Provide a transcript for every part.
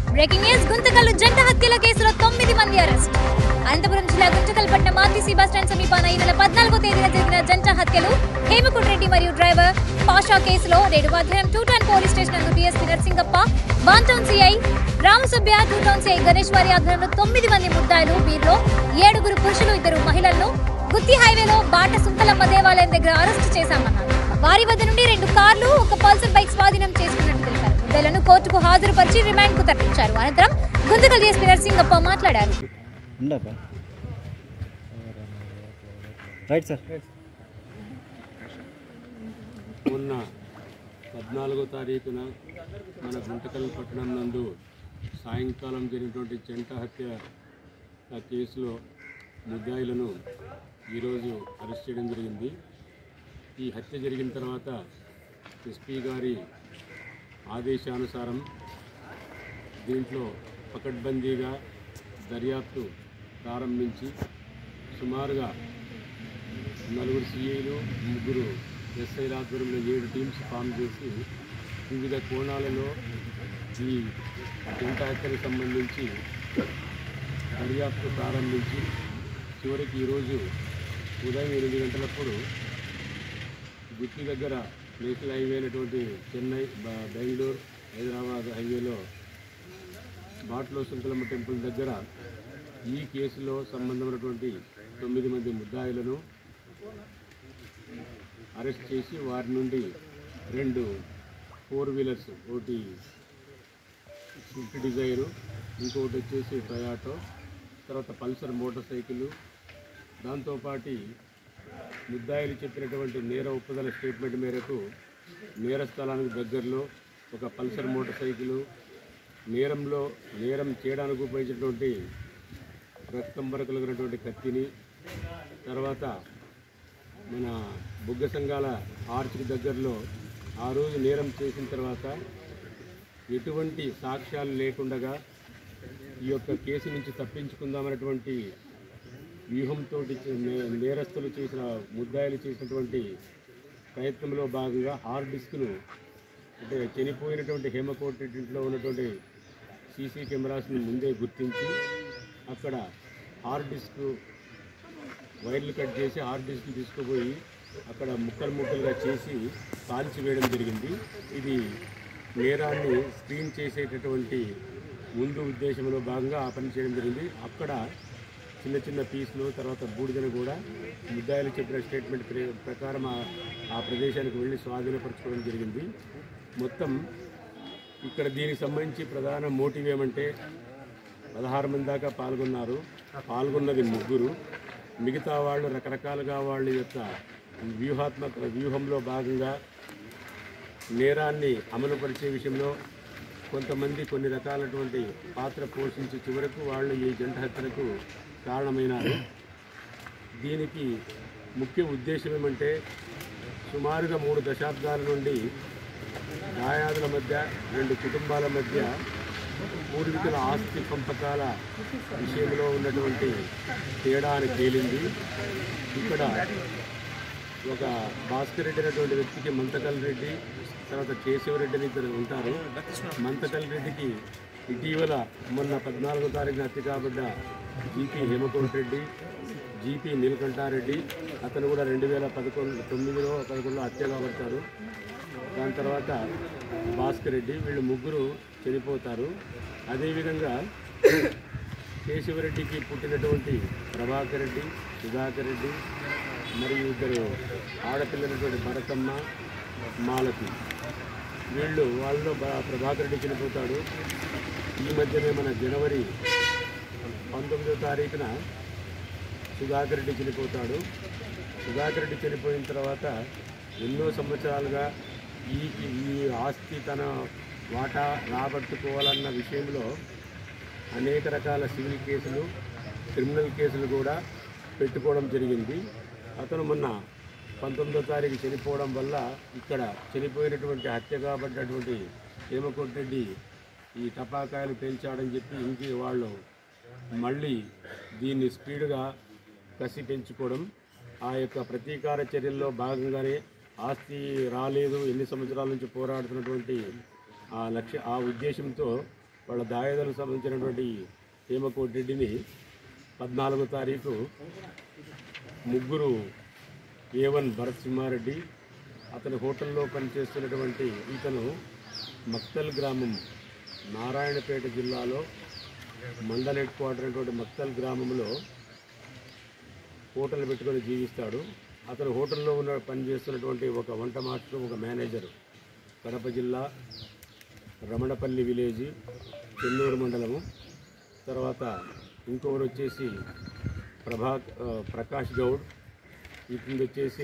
breaking news Guntakal జంట హత్యల కేసులో తొమ్మిది మంది అరెస్ట్ అనంతపురం జిల్లా గుంతకల్ పట్టణం ఆర్టీసీ బస్ స్టాండ్ సమీపాన ఈ నెల పద్నాలుగో తేదీన జరిగిన జంట హత్యలు హేమకుట్ రెడ్డి మరియు డ్రైవర్ పాషా కేసులో నేడు మధ్యాహ్నం టూ టౌన్ పోలీస్ స్టేషన్ నందు DSP Narsingappa one town CI Ramasubbaiah two town CI Ganesh వారి ఆధ్వర్యంలో తొమ్మిది మంది ముద్దాయిలు వీరిలో ఏడుగురు పురుషులు ఇద్దరు మహిళలను గుత్తి హైవేలో బాట సుంకలమ్మ దేవాలయం దగ్గర అరెస్టు చేశామన్నారు వారి వద్ద నుండి రెండు కార్లు ఒక పల్సర్ బైక్ స్వాధీనం చేసుకున్నట్టు తెలిపారు ముద్దాయిలను కోర్టుకు హాజరుపరిచి రిమాండ్ కు తరలించారు అనంతరం గుంతకల్ డీఎస్పీ నర్సింగప్ప మాట్లాడారు ఉండబ్బా రైట్ సార్ మొన్న పద్నాలుగో తారీఖున మన గుంటకల్ పట్టణం నందు సాయంకాలం జరిగినటువంటి జంట హత్య ఆ కేసులో ముద్దాయిలను ఈరోజు అరెస్ట్ చేయడం జరిగింది ఈ హత్య జరిగిన తర్వాత ఎస్పీ గారి ఆదేశానుసారం దీంట్లో పకడ్బందీగా దర్యాప్తు ప్రారంభించి సుమారుగా నలుగురు సిఐలు ముగ్గురు ఎస్ఐల ఆధ్వర్యంలో ఏడు టీమ్స్ ఫామ్ చేసి వివిధ కోణాలలో ఈ జంట హత్యకు సంబంధించి దర్యాప్తు ప్రారంభించి చివరికి ఈరోజు ఉదయం ఎనిమిది గంటలప్పుడు గుత్తి దగ్గర నేషనల్ హైవే అయినటువంటి చెన్నై బ- బెంగళూరు హైదరాబాద్ హైవేలో బాట్లో సుంకలమ్మ టెంపుల్ దగ్గర ఈ కేసులో సంబంధమైనటువంటి తొమ్మిది మంది ముద్దాయిలను అరెస్ట్ చేసి వారి నుండి రెండు ఫోర్ వీలర్స్ ఒకటి స్విఫ్ట్ డిజైరు ఇంకొకటి వచ్చేసి టొయాటో తర్వాత పల్సర్ మోటార్ సైకిల్ దాంతోపాటు ముద్దాయిలు చెప్పినటువంటి నేర ఒప్పుదల స్టేట్మెంట్ మేరకు నేర స్థలానికి దగ్గరలో ఒక పల్సర్ మోటార్ సైకిల్ నేరంలో నేరం చేయడానికి ఉపయోగించినటువంటి రక్తం బరకలుగినటువంటి కత్తిని తర్వాత మన బుగ్గ సంఘాల ఆర్చ్కి దగ్గరలో ఆ రోజు నేరం చేసిన తర్వాత ఎటువంటి సాక్ష్యాలు లేకుండగా ఈ యొక్క కేసు నుంచి తప్పించుకుందామన్నటువంటి వ్యూహంతో నేరస్తులు చేసిన ముద్దాయిలు చేసినటువంటి ప్రయత్నంలో భాగంగా హార్డ్ డిస్క్ను అంటే చనిపోయినటువంటి హేమకోట్ ఇంట్లో ఉన్నటువంటి సీసీ కెమెరాస్ని ముందే గుర్తించి అక్కడ హార్డ్ డిస్క్ వైర్లు కట్ చేసి హార్డ్ డిస్క్ తీసుకుపోయి అక్కడ ముక్కలు ముక్కలుగా చేసి కాల్చి వేయడం జరిగింది ఇది నేరాన్ని స్క్రీన్ చేసేటటువంటి ముందు ఉద్దేశంలో భాగంగా ఆ పని చేయడం జరిగింది అక్కడ చిన్న చిన్న పీసులు తర్వాత బూడిదను కూడా ముద్దాయిలు చెప్పిన స్టేట్మెంట్ ప్ర- ప్రకారం ఆ- ఆ ప్రదేశానికి వెళ్ళి స్వాధీనపరచుకోవడం జరిగింది మొత్తం ఇక్కడ దీనికి సంబంధించి ప్రధాన మోటివ్ ఏమంటే పదహారు మంది దాకా పాల్గొన్నారు పాల్గొన్నది ముగ్గురు మిగతా వాళ్ళు రకరకాలుగా వాళ్ళ యొక్క వ్యూహాత్మక వ్యూహంలో భాగంగా నేరాన్ని అమలుపరిచే విషయంలో కొంతమంది కొన్ని రకాలటువంటి పాత్ర పోషించి చివరకు వాళ్ళు ఈ జంట హత్యలకు కారణమైనారు దీనికి ముఖ్య ఉద్దేశం ఏమంటే సుమారుగా మూడు దశాబ్దాల నుండి దాయాదుల మధ్య రెండు కుటుంబాల మధ్య పూర్వీకుల ఆస్తి పంపకాల విషయంలో ఉన్నటువంటి తేడా అని తేలింది ఇక్కడ ఒక భాస్కర్ రెడ్డి అనేటువంటి వ్యక్తికి మంతకల్ రెడ్డి తర్వాత కేశవరెడ్డి అని ఇద్దరు ఉంటారు మంతకల్ రెడ్డికి ఇటీవల మొన్న పద్నాలుగో తారీఖున హత్య కాబడ్డ జీపీ హేమకోట్ రెడ్డి జీపీ నీలకంఠారెడ్డి అతను కూడా రెండు వేల పదకొండు తొమ్మిదిలో పదకొండులో హత్య కాబడతారు దాని తర్వాత భాస్కర్ రెడ్డి వీళ్ళు ముగ్గురు చనిపోతారు అదేవిధంగా కేశవరెడ్డికి పుట్టినటువంటి ప్రభాకర్ రెడ్డి సుధాకర్ రెడ్డి మరియు ఇద్దరు ఆడపిల్లలటువంటి భరతమ్మ మాలతి వీళ్ళు వాళ్ళలో బ- ప్రభాకర్ రెడ్డి చనిపోతాడు ఈ మధ్యనే మన జనవరి పంతొమ్మిదో తారీఖున సుధాకర్ రెడ్డి చనిపోతాడు సుధాకర్ రెడ్డి చనిపోయిన తర్వాత ఎన్నో సంవత్సరాలుగా ఈ ఈ ఆస్తి తన వాటా రాబట్టుకోవాలన్న విషయంలో అనేక రకాల సివిల్ కేసులు క్రిమినల్ కేసులు కూడా పెట్టుకోవడం జరిగింది అతను మొన్న పంతొమ్మిదో తారీఖు చనిపోవడం వల్ల ఇక్కడ చనిపోయినటువంటి హత్య కాబడ్డటువంటి హేమకోట్ రెడ్డి ఈ టపాకాయలు పెంచాడని చెప్పి ఇంటి వాళ్ళు మళ్ళీ దీన్ని స్పీడ్గా కసి పెంచుకోవడం ఆ యొక్క ప్రతీకార చర్యల్లో భాగంగానే ఆస్తి రాలేదు ఎన్ని సంవత్సరాల నుంచి పోరాడుతున్నటువంటి ఆ లక్ష్య ఆ ఉద్దేశంతో వాళ్ళ దాయాదులకు సంబంధించినటువంటి హేమకోటి రెడ్డిని పద్నాలుగో తారీఖు ముగ్గురు ఏ వన్ భరత్ సింహారెడ్డి అతని హోటల్లో పనిచేస్తున్నటువంటి ఇతను మక్తల్ గ్రామం నారాయణపేట జిల్లాలో మండల హెడ్ క్వార్టర్ అయినటువంటి మక్తల్ గ్రామంలో హోటల్ పెట్టుకొని జీవిస్తాడు అతను హోటల్లో ఉన్న పనిచేస్తున్నటువంటి ఒక వంట మాస్టర్ ఒక మేనేజర్ కడప జిల్లా రమణపల్లి విలేజ్ చెన్నూరు మండలము తర్వాత ఇంకొకరు వచ్చేసి ప్రభా ఆ, ప్రకాష్ గౌడ్ ఇతను వచ్చేసి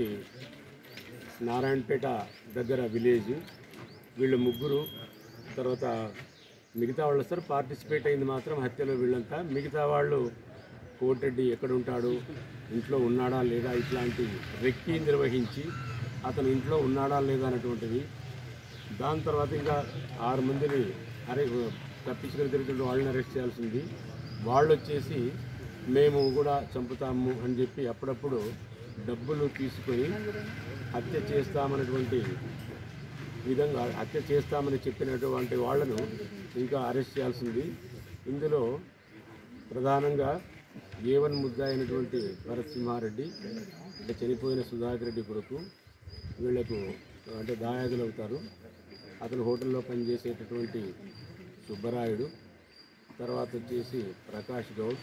నారాయణపేట దగ్గర విలేజ్ వీళ్ళు ముగ్గురు తర్వాత మిగతా వాళ్ళు సార్ పార్టిసిపేట్ అయింది మాత్రం హత్యలో వీళ్ళంతా మిగతా వాళ్ళు కోటిరెడ్డి ఎక్కడ ఉంటాడు ఇంట్లో ఉన్నాడా లేదా ఇట్లాంటి రెక్కి నిర్వహించి అతను ఇంట్లో ఉన్నాడా లేదా అనేటువంటిది దాని తర్వాత ఇంకా ఆరు మందిని అరే తప్పించుకొని తిరుగుతుంటే వాళ్ళని అరెస్ట్ చేయాల్సింది వాళ్ళు వచ్చేసి మేము కూడా చంపుతాము అని చెప్పి అప్పుడప్పుడు డబ్బులు తీసుకొని హత్య చేస్తామన్నటువంటి విధంగా హత్య చేస్తామని చెప్పినటువంటి వాళ్ళను ఇంకా అరెస్ట్ చేయాల్సింది ఇందులో ప్రధానంగా ఏవన్ ముద్ద అయినటువంటి భరత్ సింహారెడ్డి అంటే చనిపోయిన సుధాకర్ రెడ్డి కొడుకు వీళ్లకు అంటే దాయాదులు అవుతారు అతను హోటల్లో పనిచేసేటటువంటి సుబ్బరాయుడు తర్వాత వచ్చేసి ప్రకాష్ గౌడ్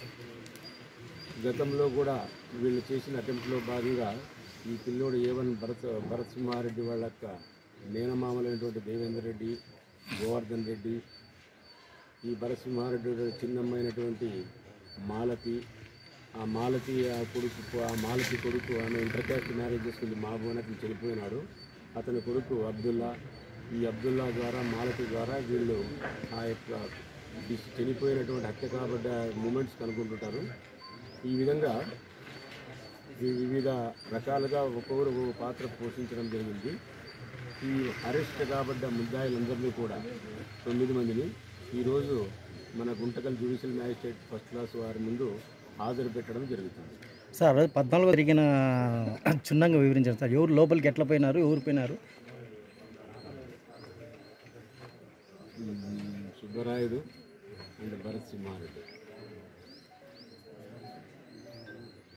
గతంలో కూడా వీళ్ళు చేసిన అటెంప్ట్లో భాగంగా ఈ పిల్లోడు ఏవన్ భరత్ భరత్ సింహారెడ్డి వాళ్ళ యొక్క మేనమామలైనటువంటి దేవేందర్ రెడ్డి గోవర్ధన్ రెడ్డి ఈ భరత్ సింహారెడ్డి వాళ్ళ చిన్నమ్మైనటువంటి మాలతి ఆ మాలతి ఆ కొడుకు ఆ మాలతి కొడుకు ఆమె ఇంటర్ క్యాస్ట్ మ్యారేజ్ చేసుకుంది మా భువన్ అతను చనిపోయినాడు అతని కొడుకు అబ్దుల్లా ఈ అబ్దుల్లా ద్వారా మాలతి ద్వారా వీళ్ళు ఆ యొక్క డి- చనిపోయినటువంటి హత్య కాబడ్డ మూమెంట్స్ కనుక్కుంటుంటారు ఈ విధంగా వి- వివిధ రకాలుగా ఒక్కొక్కరు ఒక్కొక్క పాత్ర పోషించడం జరిగింది ఈ అరెస్ట్ కాబడ్డ ముద్దాయిలందరినీ కూడా తొమ్మిది మందిని ఈరోజు మన Guntakal judicial magistrate first class వారి ముందు హాజరు పెట్టడం జరుగుతుంది సార్ ఆ రోజు పద్నాలుగో జరిగిన క్షుణ్ణంగా వివరించారు సార్ ఎవరు లోపలికి ఎట్లా పోయినారు ఎవరు పోయినారు ఉమ్, సుబ్బరాయుడు అండ్ భరత్ సింహారెడ్డి